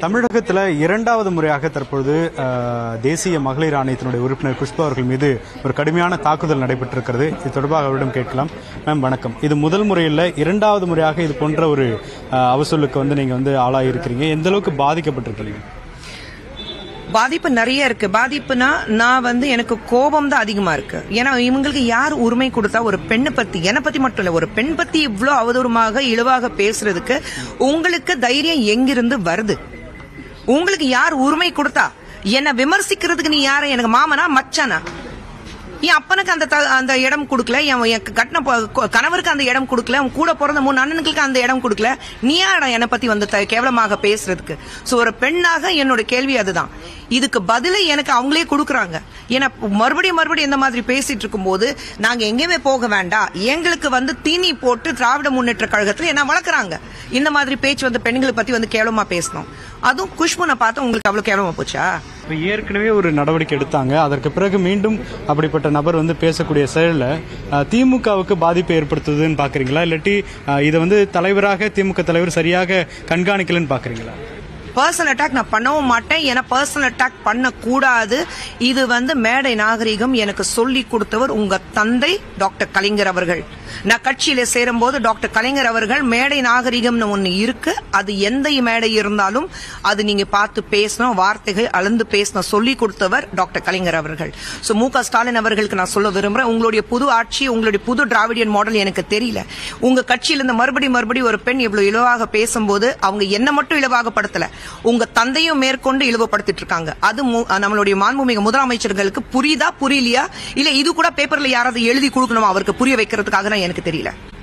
தமிழகத்தில் இரண்டாவது முறையாக தற்பொழுது அஹ், தேசிய மகளிர் ஆணையத்தினுடைய உறுப்பினர் புஷ்பா அவர்கள் மீது ஒரு கடுமையான தாக்குதல் நடைபெற்றிருக்கிறது இது தொடர்பாக அவரிடம் கேட்கலாம் மேம் வணக்கம் இது முதல் முறையில் இரண்டாவது முறையாக இது போன்ற ஒரு அஹ், அவசூலுக்கு வந்து நீங்க வந்து ஆளாகியிருக்கிறீங்க எந்த அளவுக்கு பாதிக்கப்பட்டிருக்கிறீங்க பாதிப்பு நிறைய இருக்கு பாதிப்புனா நான் வந்து எனக்கு கோபம் தான் அதிகமா இருக்கு ஏன்னா இவங்களுக்கு யார் உரிமை கொடுத்தா ஒரு பெண்ணை பத்தி என்னை பத்தி மட்டும் இல்ல ஒரு பெண் பத்தி இவ்வளவு அவதூறமாக இழிவாக பேசுறதுக்கு உங்களுக்கு தைரியம் எங்கிருந்து வருது உங்களுக்கு யார் உரிமை கொடுத்தா என்ன விமர்சிக்கிறதுக்கு நீ யாரு எனக்கு மாமனா மச்சானா என் அப்பனுக்கு அந்த த- அந்த இடம் கொடுக்கல என் என் கட்டின பொ- கணவருக்கு அந்த இடம் கொடுக்கல உன் கூட பிறந்த மூணு அண்ணனுக்கு அந்த இடம் கொடுக்கல நீ யாரா என்னை பத்தி வந்து த- கேவலமாக பேசுறதுக்கு சோ ஒரு பெண்ணாக என்னோட கேள்வி அதுதான் இதுக்கு பதிலை எனக்கு அவங்களே கொடுக்குறாங்க ஏன்னா மறுபடியும் மறுபடியும் இந்த மாதிரி பேசிட்டு இருக்கும்போது நாங்க எங்கேயுமே போக வேண்டாம் எங்களுக்கு வந்து தீனி போட்டு திராவிட முன்னேற்ற கழகத்துல என்ன வளர்க்குறாங்க இந்த மாதிரி பேச்சு வந்து பெண்களை பத்தி வந்து கேவலமா பேசணும் அதுவும் குஷ்புனை பார்த்து உங்களுக்கு அவ்வளவு கேவலமா போச்சா இப்போ ஏற்கனவே ஒரு நடவடிக்கை எடுத்தாங்க அதற்கு பிறகு மீண்டும் அப்படிப்பட்ட நபர் வந்து பேசக்கூடிய செயலில் திமுகவுக்கு பாதிப்பை ஏற்படுத்துதுன்னு பார்க்குறீங்களா இல்லாட்டி அஹ், இதை வந்து தலைவராக திமுக தலைவர் சரியாக கண்காணிக்கலன்னு பார்க்குறீங்களா பர்சனல் அட்டாக் நான் பண்ணவும் மாட்டேன் ஏன்னா பர்சனல் அட்டாக் பண்ணக்கூடாது இது வந்து மேடை நாகரிகம் எனக்கு சொல்லி கொடுத்தவர் உங்க தந்தை டாக்டர் கலைஞர் அவர்கள் நான் கட்சியில சேரும்போது டாக்டர் கலைஞர் அவர்கள் மேடை நாகரிகம்னு ஒண்ணு இருக்கு அது எந்த மேடை இருந்தாலும் அது நீங்க பார்த்து பேசணும் வார்த்தைகள் அளந்து பேசணும் சொல்லி கொடுத்தவர் டாக்டர் கலைஞர் அவர்கள் சோ மு க ஸ்டாலின் அவர்களுக்கு நான் சொல்ல விரும்புறேன் உங்களுடைய புது ஆட்சி உங்களுடைய புது டிராவிடியன் மாடல் எனக்கு தெரியல உங்க கட்சியில இருந்து மறுபடியும் மறுபடியும் ஒரு பெண் இவ்வளவு இலவாக பேசும்போது அவங்க என்ன மட்டும் இலவாகப்படுத்தல உங்க தந்தையும் மேற்கொண்டு இழிவுபடுத்திட்டு இருக்காங்க அது மு- நம்மளுடைய மாண்புமிகு முதலமைச்சர்களுக்கு புரியுதா புரியலையா இல்ல இது கூட பேப்பர்ல யாராவது எழுதி கொடுக்கணுமா அவருக்கு புரிய வைக்கிறதுக்காக தான் எனக்கு தெரியல